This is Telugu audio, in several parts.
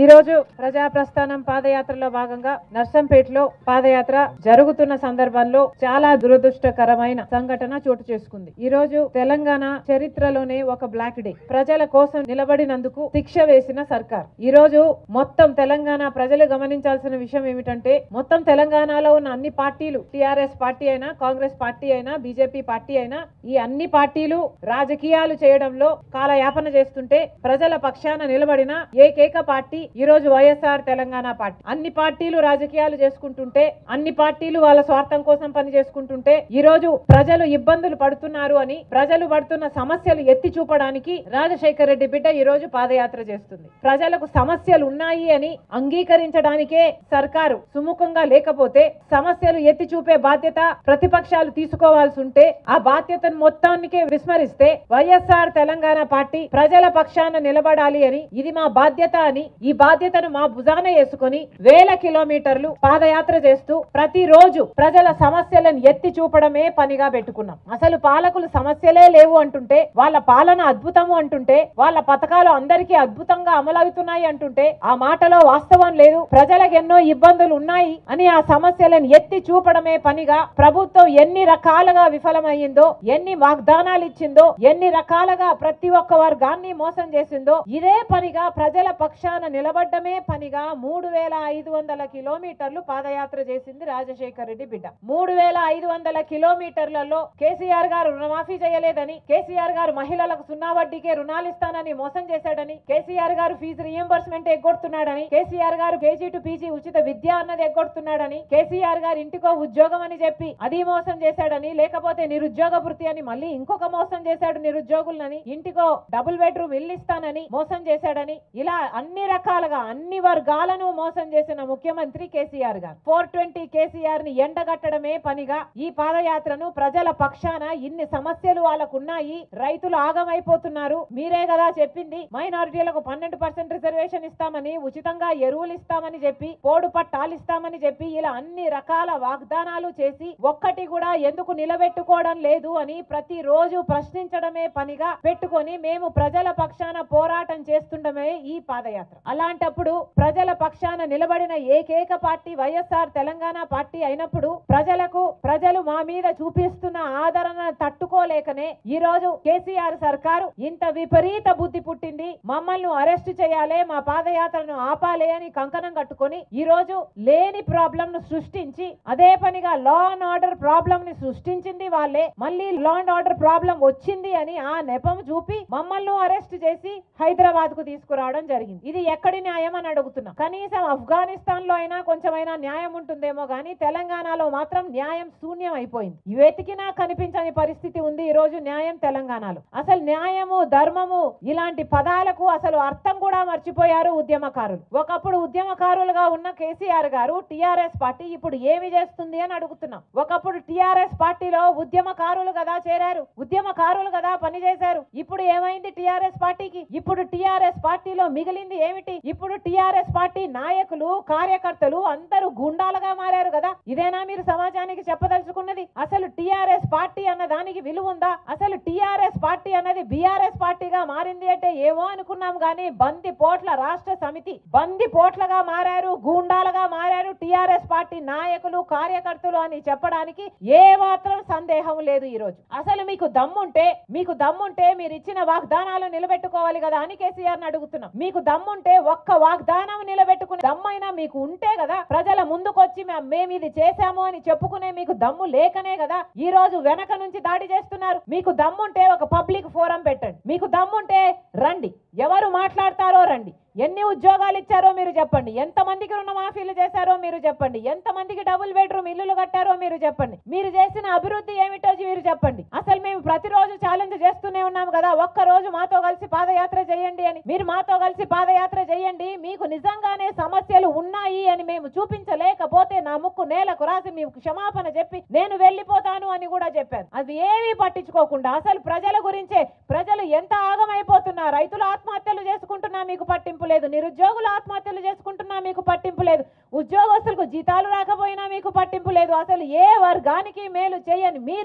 రోజు ప్రజా ప్రస్థానం పాదయాత్రలో భాగంగా నర్సంపేటలో పాదయాత్ర జరుగుతున్న సందర్భంలో చాలా దురదృష్టకరమైన సంఘటన చోటు చేసుకుంది ఈ రోజు తెలంగాణ చరిత్రలోనే ఒక బ్లాక్ డే ప్రజల కోసం నిలబడినందుకు శిక్ష వేసిన సర్కార్ ఈ రోజు మొత్తం తెలంగాణ ప్రజలు గమనించాల్సిన విషయం ఏమిటంటే మొత్తం తెలంగాణలో ఉన్న అన్ని పార్టీలు టిఆర్ఎస్ పార్టీ అయినా కాంగ్రెస్ పార్టీ అయినా బీజేపీ పార్టీ అయినా ఈ అన్ని పార్టీలు రాజకీయాలు చేయడంలో కాలయాపన చేస్తుంటే ప్రజల పక్షాన నిలబడిన ఏకైక పార్టీ ఈ రోజు వైఎస్ఆర్ తెలంగాణ పార్టీ అన్ని పార్టీలు రాజకీయాలు చేసుకుంటుంటే అన్ని పార్టీలు వాళ్ళ స్వార్థం కోసం పని చేసుకుంటుంటే ఈ రోజు ప్రజలు ఇబ్బందులు పడుతున్నారు అని ప్రజలు పడుతున్న సమస్యలు ఎత్తి చూపడానికి రాజశేఖర రెడ్డి బిడ్డ ఈ రోజు పాదయాత్ర చేస్తుంది ప్రజలకు సమస్యలు ఉన్నాయి అని అంగీకరించడానికే సర్కారు సుముఖంగా లేకపోతే సమస్యలు ఎత్తి చూపే బాధ్యత ప్రతిపక్షాలు తీసుకోవాల్సి ఉంటే ఆ బాధ్యతను మొత్తానికే విస్మరిస్తే వైఎస్ఆర్ తెలంగాణ పార్టీ ప్రజల పక్షాన నిలబడాలి అని ఇది మా బాధ్యత అని ఈ బాధ్యతను మా భుజాన వేసుకొని వేల కిలోమీటర్లు పాదయాత్ర చేస్తూ ప్రతిరోజు ప్రజల సమస్యలను ఎత్తి చూపడమే పనిగా పెట్టుకున్నాం అసలు పాలకులు సమస్యలే లేవు అంటుంటే వాళ్ళ పాలన అద్భుతము అంటుంటే వాళ్ళ పథకాలు అందరికీ అద్భుతంగా అమలవుతున్నాయి అంటుంటే ఆ మాటలో వాస్తవం లేదు ప్రజలకు ఎన్నో ఇబ్బందులు ఉన్నాయి అని ఆ సమస్యలను ఎత్తి చూపడమే పనిగా ప్రభుత్వం ఎన్ని రకాలుగా విఫలమయ్యిందో ఎన్ని వాగ్దానాలు ఇచ్చిందో ఎన్ని రకాలుగా ప్రతి ఒక్క వర్గాన్ని మోసం చేసిందో ఇదే పనిగా ప్రజల పక్షాన నిలబడ్డమే పనిగా మూడు వేల ఐదు వందల కిలోమీటర్లు పాదయాత్ర చేసింది రాజశేఖర్ రెడ్డి బిడ్డ మూడు వేల ఐదు వందల కిలోమీటర్లలో కేసీఆర్ గారు రుణమాఫీ చేయలేదని కేసీఆర్ గారు మహిళలకు సున్నా వడ్డీకే రుణాలు ఇస్తానని మోసం చేశాడని కేసీఆర్ గారు ఫీజు రియంబర్స్మెంట్ ఎగ్గొడుతున్నాడని కేసీఆర్ గారు కేజీ టు పీజీ ఉచిత విద్య అన్నది ఎగ్గొడుతున్నాడని కేసీఆర్ గారు ఇంటికో ఉద్యోగం అని చెప్పి అది మోసం చేశాడని లేకపోతే నిరుద్యోగ వృత్తి అని మళ్ళీ ఇంకొక మోసం చేశాడు నిరుద్యోగులని ఇంటికో డబుల్ బెడ్రూమ్ ఇల్లు ఇస్తానని మోసం చేశాడని ఇలా అన్ని రకాలుగా అన్ని వర్గాలను మోసం చేసిన ముఖ్యమంత్రి కేసీఆర్ గారు ఫోర్ ట్వంటీ కేసీఆర్ ని ఎండగట్టడమే పనిగా ఈ పాదయాత్రను ప్రజల పక్షాన ఇన్ని సమస్యలు వాళ్ళకు ఉన్నాయి రైతులు ఆగమైపోతున్నారు మీరే కదా చెప్పింది మైనారిటీలకు పన్నెండు పర్సెంట్ రిజర్వేషన్ ఇస్తామని ఉచితంగా ఎరువులు ఇస్తామని చెప్పి పోడు పట్టాలు ఇస్తామని చెప్పి ఇలా అన్ని రకాల వాగ్దానాలు చేసి ఒక్కటి కూడా ఎందుకు నిలబెట్టుకోవడం లేదు అని ప్రతిరోజు ప్రశ్నించడమే పనిగా పెట్టుకొని మేము ప్రజల పక్షాన పోరాటం చేస్తుండమే ఈ పాదయాత్ర అలాంటప్పుడు ప్రజల పక్షాన నిలబడిన ఏకైక పార్టీ వైఎస్ఆర్ తెలంగాణ పార్టీ అయినప్పుడు ప్రజలకు ప్రజలు మా మీద చూపిస్తున్న ఆదరణను తట్టుకోలేకనే ఈ రోజు కేసీఆర్ సర్కారు ఇంత విపరీత బుద్ధి పుట్టింది మమ్మల్ని అరెస్ట్ చేయాలి మా పాదయాత్రను ఆపాలి అని కంకణం కట్టుకొని ఈ రోజు లేని ప్రాబ్లం ను సృష్టించి అదే పనిగా లా అండ్ ఆర్డర్ ప్రాబ్లం ని సృష్టించింది వాళ్ళే మళ్ళీ లా అండ్ ఆర్డర్ ప్రాబ్లం వచ్చింది అని ఆ నెపం చూపి మమ్మల్ని అరెస్ట్ చేసి హైదరాబాద్ కు తీసుకురావడం జరిగింది ఇది ఎక్కడి న్యాయం అని అడుగుతున్నాం కనీసం ఆఫ్ఘనిస్తాన్ లో అయినా కొంచెమైనా న్యాయం ఉంటుందేమో గానీ తెలంగాణలో మాత్రం న్యాయం శూన్యం అయిపోయింది వెతికినా కనిపించని పరిస్థితి ఉంది ఈ రోజు న్యాయం తెలంగాణలో అసలు న్యాయము ధర్మము ఇలాంటి పదాలకు అసలు అర్థం కూడా మర్చిపోయారు ఉద్యమకారులు ఒకప్పుడు ఉద్యమకారులుగా ఉన్న కేసీఆర్ గారు టిఆర్ఎస్ పార్టీ ఇప్పుడు ఏమి చేస్తుంది అని అడుగుతున్నాం ఒకప్పుడు టిఆర్ఎస్ పార్టీలో ఉద్యమకారులు కదా చేరారు ఉద్యమకారులు కదా పనిచేశారు ఇప్పుడు ఏమైంది టిఆర్ఎస్ పార్టీకి ఇప్పుడు టిఆర్ఎస్ పార్టీలో మిగిలింది ఏమిటి ఇప్పుడు టిఆర్ఎస్ పార్టీ నాయకులు కార్యకర్తలు అందరూ గుండాలుగా మారారు కదా ఇదేనా మీరు సమాజానికి చెప్పదలుచుకున్నది అసలు టిఆర్ఎస్ పార్టీ అన్న దానికి విలువ ఉందా అసలు టిఆర్ఎస్ పార్టీ అన్నది బిఆర్ఎస్ పార్టీగా మారింది అంటే ఏమో అనుకున్నాం గానీ బంది పోట్ల రాష్ట్ర సమితి బంది పోట్లగా మారారు గూండాలుగా మారారు టిఆర్ఎస్ పార్టీ నాయకులు కార్యకర్తలు అని చెప్పడానికి ఏ మాత్రం సందేహం లేదు ఈ రోజు అసలు మీకు దమ్ముంటే మీకు దమ్ముంటే మీరు ఇచ్చిన వాగ్దానాలు నిలబెట్టుకోవాలి కదా అని కేసీఆర్ అడుగుతున్నాం మీకు దమ్ముంటే ఒక్క వాగ్దానం నిలబెట్టుకునే దమ్మైనా మీకు ఉంటే కదా ప్రజల ముందుకొచ్చి "మే- మేము ఇది చేశాము అని చెప్పుకునే మీకు దమ్ము లేకనే కదా ఈ రోజు వెనక నుంచి దాడి చేస్తున్నారు మీకు దమ్ముంటే ఒక పబ్లిక్ ఫోరం పెట్టండి మీకు దమ్ముంటే రండి ఎవరు మాట్లాడతారో రండి ఎన్ని ఉద్యోగాలు ఇచ్చారో మీరు చెప్పండి ఎంత మందికి రుణమాఫీలు చేశారో మీరు చెప్పండి ఎంత మందికి డబుల్ బెడ్రూమ్ ఇల్లులు కట్టారో మీరు చెప్పండి మీరు చేసిన అభివృద్ధి ఏమిటో మీరు చెప్పండి అసలు మేము ప్రతిరోజు ఛాలెంజ్ చేస్తూనే ఉన్నాం కదా ఒక్క రోజు మాతో కలిసి పాదయాత్ర చేయండి అని మీరు మాతో కలిసి పాదయాత్ర చేయండి మీకు నిజంగానే సమస్యలు ఉన్నాయి అని మేము చూపించలేకపోతే నా ముక్కు నేలకు రాసి మీకు క్షమాపణ చెప్పి నేను వెళ్ళిపోతాను అని కూడా చెప్పాను అది ఏమీ పట్టించుకోకుండా అసలు ప్రజల గురించే ప్రజలు ఎంత ఆగమైపోతున్నా రైతులు ఆత్మహత్యలు చేసుకుంటున్నా మీకు పట్టింపు లేదు నిరుద్యోగులు ఆత్మహత్యలు చేసుకుంటున్నా మీకు పట్టింపు లేదు ఉద్యోగస్తులకు జీతాలు రాకపోయినా మీకు పట్టింపు లేదు అసలు ఏ వర్గానికి మేలు చేయని మీరు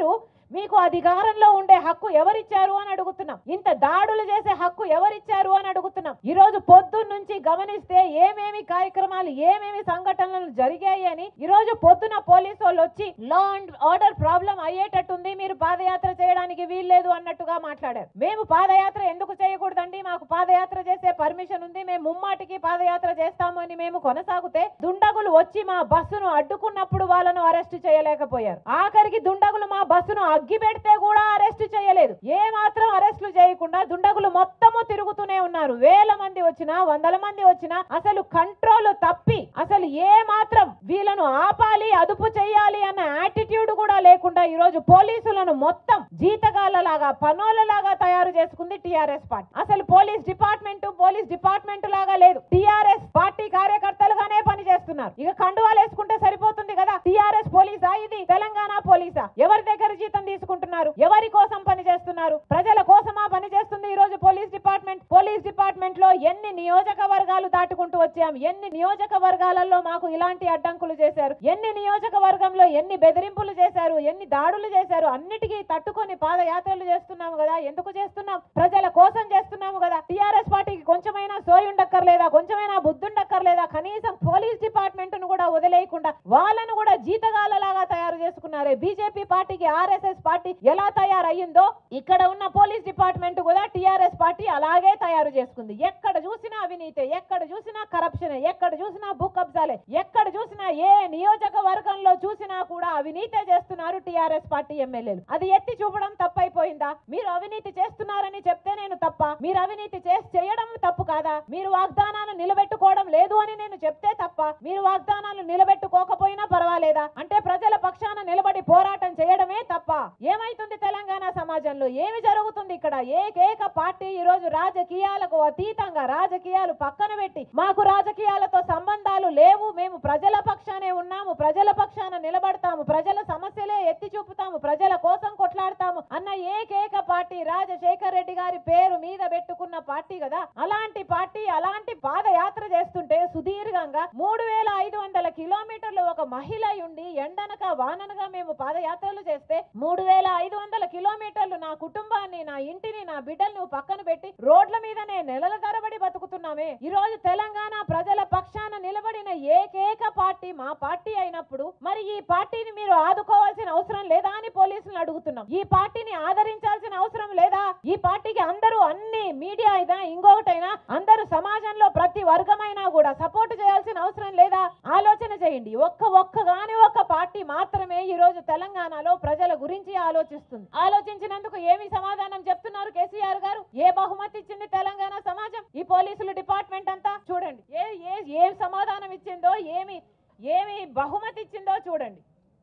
మీకు అధికారంలో ఉండే హక్కు ఎవరిచ్చారు అని అడుగుతున్నాం ఇంత దాడులు చేసే హక్కు ఎవరిచ్చారు అని అడుగుతున్నాం ఈ రోజు పొద్దున్న నుంచి గమనిస్తే ఏమేమి కార్యక్రమాలు ఏమేమి సంఘటనలు జరిగాయి అని ఈ రోజు పొద్దున పోలీసు వాళ్ళు వచ్చి లా అండ్ ఆర్డర్ ప్రాబ్లం అయ్యేటట్టుంది మీరు పాదయాత్ర చేయడానికి వీల్లేదు అన్నట్టుగా మాట్లాడారు మేము పాదయాత్ర ఎందుకు చేయకూడదండి మాకు పాదయాత్ర చేసే పర్మిషన్ ఉంది మేము ముమ్మాటికి పాదయాత్ర చేస్తాము అని మేము కొనసాగితే దుండగులు వచ్చి మా బస్సును అడ్డుకున్నప్పుడు వాళ్ళను అరెస్ట్ చేయలేకపోయారు ఆఖరికి దుండగులు మా బస్సును అగ్గి పెడితే కూడా అరెస్ట్ చేయలేదు ఏ మాత్రం అరెస్టులు చేయకుండా దుండగులు మొత్తము తిరుగుతూనే ఉన్నారు వేల మంది వచ్చినా వందల మంది వచ్చినా అసలు కంట్రోల్ తప్పి అసలు ఏ మాత్రం వీళ్ళను ఆపాలి అదుపు చేయాలి అన్న యాటిట్యూడ్ కూడా లేకుండా ఈ రోజు పోలీసులను మొత్తం జీతగాళ్ళలాగా పనోళ్ళలాగా తయారు చేసుకుంది టిఆర్ఎస్ పార్టీ అసలు పోలీస్ డిపార్ట్మెంట్ పోలీస్ డిపార్ట్మెంట్ లాగా లేదు టిఆర్ఎస్ పార్టీ కార్యకర్తలుగానే పనిచేస్తున్నారు ఇక కండువాలు వేసుకుంటే సరిపోతుంది కదా టిఆర్ఎస్ పోలీసా ఇది తెలంగాణ పోలీసా ఎవరి దగ్గర జీతం తీసుకుంటున్నారు ఎవరి కోసం పని చేస్తున్నారు ప్రజల కోసమా పని చేస్తుంది ఈ రోజు పోలీస్ డిపార్ట్మెంట్ పోలీస్ డిపార్ట్మెంట్ లో ఎన్ని నియోజకవర్గాలు దాటుకుంటూ వచ్చాం ఎన్ని నియోజకవర్గాలలో మాకు ఇలాంటి అడ్డంకులు చేశారు ఎన్ని నియోజకవర్గంలో ఎన్ని బెదిరింపులు చేశారు ఎన్ని దాడులు చేశారు అన్నిటికీ తట్టుకొని పాదయాత్రలు చేస్తున్నాము కదా ఎందుకు చేస్తున్నాం ప్రజల కోసం చేస్తున్నాము కదా టిఆర్ఎస్ పార్టీకి కొంచెమైనా సోయి ఉండక్కర్లేదా కొంచెమైనా బుద్ధి ఉండక్కర్లేదా కనీసం పోలీస్ డిపార్ట్మెంట్ ను కూడా వదిలేయకుండా వాళ్ళను కూడా జీతగాళ్ళలాగా తయారు చేసుకున్నారే బీజేపీ పార్టీకి ఆర్ఎస్ఎస్ పార్టీ ఎలా తయారయ్యిందో ఇక్కడ ఉన్న పోలీస్ డిపార్ట్మెంట్ కూడా టిఆర్ఎస్ పార్టీ అలాగే తయారు చేసుకుంది ఎక్కడ చూసినా అవినీతి ఎక్కడ చూసినా కరప్షన్ ఎక్కడ చూసినా భూ కబ్జాలే ఎక్కడ చూసినా ఏ నియోజకవర్గంలో చూసినా కూడా అవినీతే చేస్తున్నారు టిఆర్ఎస్ పార్టీ ఎమ్మెల్యేలు అది ఎత్తి చూపడం తప్పైపోయిందా మీరు అవినీతి చేస్తున్నారని చెప్తే నేను తప్ప మీరు అవినీతి చేసి చేయడం తప్పు కాదా మీరు వాగ్దానాలు నిలబెట్టుకోవడం లేదు అని నేను చెప్తే తప్ప మీరు వాగ్దానాలు నిలబెట్టుకోకపోయినా పర్వాలేదా అంటే ప్రజల పక్షాన నిలబడి పోరాటం చేయడమే తప్ప ఏమైతుంది తెలంగాణ సమాజంలో ఏమి జరుగుతుంది ఇక్కడ ఏకైక పార్టీ ఈ రోజు రాజకీయాలకు అతీతంగా రాజకీయాలు పక్కన పెట్టి మాకు రాజకీయాలతో సంబంధాలు లేవు మేము ప్రజల పక్షానే ఉన్నాము ప్రజల పక్షాన నిలబడతాము ప్రజల సమస్యలే ఎత్తి చూపుతాము ప్రజల కోసం కొట్లాడతాము అన్న ఏకైక పార్టీ రాజశేఖర్ రెడ్డి గారి పేరు మీద పెట్టుకున్న పార్టీ కదా అలాంటి పార్టీ అలాంటి పాదయాత్ర చేస్తుంటే సుదీర్ఘంగా మూడు వేల ఐదు వందల కిలోమీటర్లు ఒక మహిళ ఉండి ఎండనక వాననగా మేము పాదయాత్రలు చేస్తే మూడు వేల ఐదు వందల కిలోమీటర్లు నా కుటుంబాన్ని నా ఇంటిని నా బిడ్డల్ని పక్కన పెట్టి రోడ్ల మీదనే నెలల తరబడి బతుకుతున్నామే ఈ రోజు తెలంగాణ ప్రజల పక్షాన నిలబడిన ఏకైక పార్టీ మా పార్టీ అయినప్పుడు మరి ఈ పార్టీని మీరు ఆదుకోవాల్సిన అవసరం లేదా అని పోలీసులను అడుగుతున్నాం ఈ పార్టీని ఆదరించాల్సిన అవసరం లేదా ఈ పార్టీకి అందరూ అన్ని మీడియా అయినా ఇంకొకటైనా అందరూ సమాజంలో ప్రతి వర్గమైనా కూడా సపోర్ట్ చేయాల్సిన అవసరం లేదా ఆలోచన చేయండి ఒక్క ఒక్కగాని ఒక్క పార్టీ మాత్రమే ఈ రోజు తెలంగాణలో ప్రజల గురించి ఆలోచిస్తుంది ఆలోచించినందుకు ఏమి సమాధానం చెప్తున్నారు కేసీఆర్ గారు ఏ బహుమతి ఇచ్చింది తెలంగాణ సమాజం ఈ పోలీసులు డిపార్ట్మెంట్ అంతా చూడండి ఏ ఏ ఏ సమాధానం ఇచ్చిందో ఏమి ఏమి బహుమతి ఇచ్చిందో చూడండి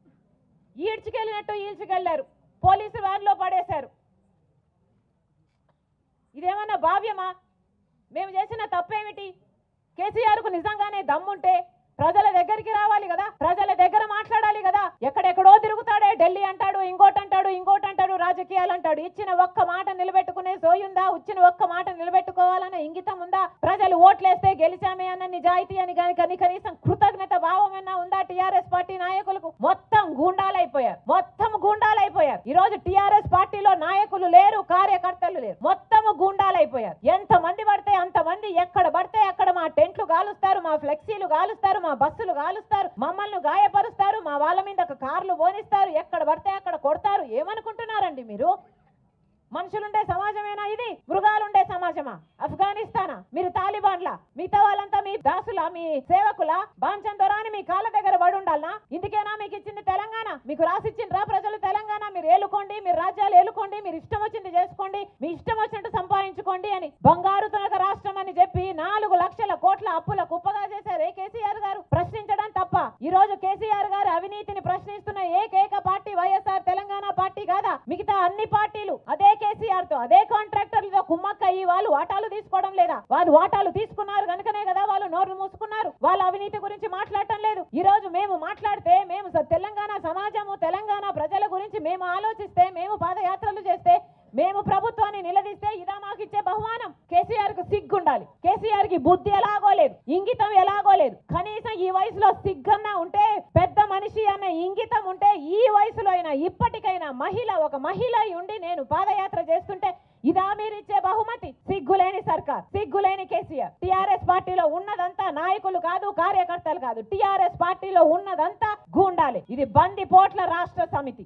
ఈడ్చుకెళ్ళినట్టు ఈడ్చుకెళ్లారు పోలీసు వ్యాన్లో పడేశారు ఇదేమన్నా భావ్యమా మేము చేసిన తప్పేమిటి కేసీఆర్ కు నిజంగానే దమ్ముంటే ప్రజల దగ్గరికి రావాలి కదా ప్రజల దగ్గర మాట్లాడాలి కదా ఎక్కడెక్కడో తిరుగుతాడే ఢిల్లీ అంటాడు ఇంకోటి అంటాడు ఇంకోటి అంటాడు రాజకీయాలు అంటాడు ఇచ్చిన ఒక్క మాట నిలబెట్టుకునే సోయుందా ఇచ్చిన ఒక్క మాట నిలబెట్టుకోవాలనే ఇంగితం ఉందా ప్రజలు ఓట్లేస్తే గెలిచామే అన్న నిజాయితీ అని కానీ కని కనీసం కృతజ్ఞత భావం అన్నా ఉందా టిఆర్ఎస్ పార్టీ నాయకులకు మొత్తం గూండాలైపోయారు మొత్తం గూండాలైపోయారు ఈ రోజు టిఆర్ఎస్ పార్టీలో నాయకులు లేరు కార్యకర్తలు లేరు మొత్తం గూండాలైపోయారు ఎంత మంది పడితే అంత మంది ఎక్కడ పడితే అక్కడ మా టెంట్లు గాలుస్తారు మా ఫ్లెక్సీలు గాలుస్తారు మా బస్సులు గాలుస్తారు మమ్మల్ని గాయపరుస్తారు మా వాళ్ళ మీద కార్లు పోనిస్తారు ఎక్కడ పడితే అక్కడ కొడతారు ఏమనుకుంటున్నారండి మీరు మనుషులుండే సమాజమేనా ఇది మృగాలుండే సమాజమా ఆఫ్ఘనిస్తానా మీరు తాలిబాన్లా మిగతా వాళ్ళంతా మీ దాసులా మీ సేవకులా బాంచందొరా అని మీ కాళ్ళ దగ్గర పడి ఉండాలనా ఇందుకేనా మీకు ఇచ్చింది తెలంగాణ మీకు రాసిచ్చిండ్రా ప్రజలు తెలంగాణ మీరు ఏలుకోండి మీరు రాజ్యాలు ఏలుకోండి మీరు ఇష్టం వచ్చింది చేసుకోండి మీ ఇష్టం వచ్చినట్టు సంపాదించుకోండి అని బంగారు తునక రాష్ట్రం అని చెప్పి నాలుగు లక్షల కోట్ల అప్పుల కుప్పగా చేశారు ఏ కేసీఆర్ గారు ప్రశ్నించడం తప్ప ఈ రోజు కేసీఆర్ గారు అవినీతిని ప్రశ్నిస్తున్న ఏకైక పార్టీ వైఎస్ఆర్ తెలంగాణ పార్టీ కాదా మిగతా అన్ని పార్టీలు అదే కేసీఆర్ తో అదే కాంట్రాక్టర్లతో కుమ్మక్కయ్యి వాళ్ళు వాటాలు తీసుకోవడం లేదా వాళ్ళు వాటాలు తీసుకున్నారు కనుకనే కదా వాళ్ళు నోరు మూసుకున్నారు వాళ్ళ అవినీతి గురించి మాట్లాడటం లేదు ఈ రోజు మేము మాట్లాడితే మేము స- తెలంగాణ సమాజము తెలంగాణ ప్రజల గురించి మేము ఆలోచిస్తే మేము పాదయాత్రలు చేస్తే మేము ప్రభుత్వాన్ని నిలదీస్తే ఇదా మాకు ఇచ్చే బహుమానం కే కేసీఆర్ కు సిగ్గుండాలి కేసీఆర్ కి బుద్ధి ఎలాగో లేదు ఇంగితం ఎలాగో లేదు కనీసం ఈ వయసులో సిగ్గన్నా ఉంటే పెద్ద మనిషి అన్న ఇంగితం ఉంటే ఈ వయసులో అయినా ఇప్పటికైనా మహిళ ఒక మహిళ అయి ఉండి నేను పాదయాత్ర చేస్తుంటే ఇదా మీరిచ్చే బహుమతి సిగ్గులేని సర్కార్ సిగ్గులేని కేసీఆర్ టిఆర్ఎస్ పార్టీలో ఉన్నదంతా నాయకులు కాదు కార్యకర్తలు కాదు టిఆర్ఎస్ పార్టీలో ఉన్నదంతా గూండాలి ఇది బంది పోట్ల రాష్ట్ర సమితి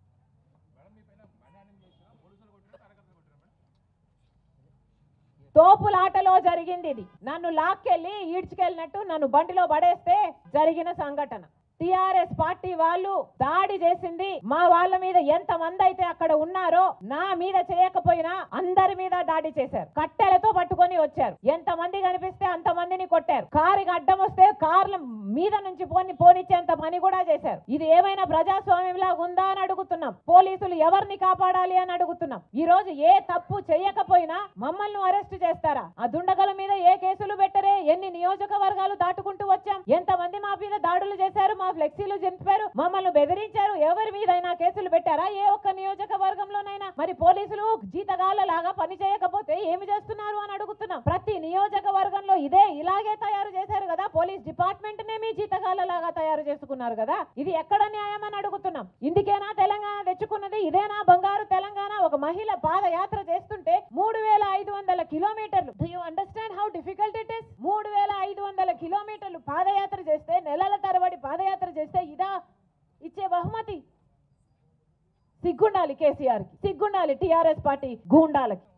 తోపులాటలో జరిగింది ఇది నన్ను లాక్కెళ్ళి ఈడ్చుకెళ్ళినట్టు నన్ను బండిలో పడేస్తే జరిగిన సంఘటన టిఆర్ఎస్ పార్టీ వాళ్ళు దాడి చేసింది మా వాళ్ళ మీద ఎంత మంది అయితే అక్కడ ఉన్నారో నా మీద చేయకపోయినా అందరి మీద దాడి చేశారు కట్టెలతో పట్టుకొని వచ్చారు ఎంత మంది కనిపిస్తే అంత మందిని కొట్టారు కారుకి అడ్డం వస్తే కార్ల మీద నుంచి పోని పోనిచ్చేంత పని కూడా చేశారు ఇది ఏమైనా ప్రజాస్వామ్యంలా ఉందా అని అడుగుతున్నాం పోలీసులు ఎవరిని కాపాడాలి అని అడుగుతున్నాం ఈ రోజు ఏ తప్పు చేయకపోయినా మమ్మల్ని అరెస్ట్ చేస్తారా ఆ దుండగల మీద ఏ కేసులు పెట్టరే ఎన్ని నియోజకవర్గాలు దాటుకుంటూ వచ్చాం ఎంత మంది మా మీద దాడులు చేశారు మా ఫ్లెక్సీలు చింపారు మమ్మల్ని బెదిరించారు ఎవరి మీదైనా కేసులు పెట్టారా ఏ ఒక్క నియోజకవర్గంలోనైనా మరి పోలీసులు జీతగాళ్ళ లాగా పని చేయకపోతే ఏమి చేస్తున్నారు అని అడుగుతున్నాం ప్రతి నియోజకవర్గంలో ఇదే ఇలాగే తయారు చేశారు కదా పోలీస్ డిపార్ట్మెంట్ నే మీ జీతగాళ్ళ లాగా తయారు చేసుకున్నారు కదా ఇది ఎక్కడ న్యాయం అని అడుగుతున్నాం ఇందుకేనా తెలంగాణ తెచ్చుకున్నది ఇదేనా బంగారు తెలంగాణ ఒక మహిళ పాదయాత్ర చేస్తుంటే మూడు వేల ఐదు వందల కిలోమీటర్లు do you understand how difficult it is మూడు వేల ఐదు వందల కిలోమీటర్లు పాదయాత్ర చేస్తే నెలల తరబడి పాదయాత్ర చేస్తే ఇదా ఇచ్చే బహుమతి సిగ్గుండాలి కేసీఆర్ కి సిగ్గుండాలి టిఆర్ఎస్ పార్టీ గూండాలకి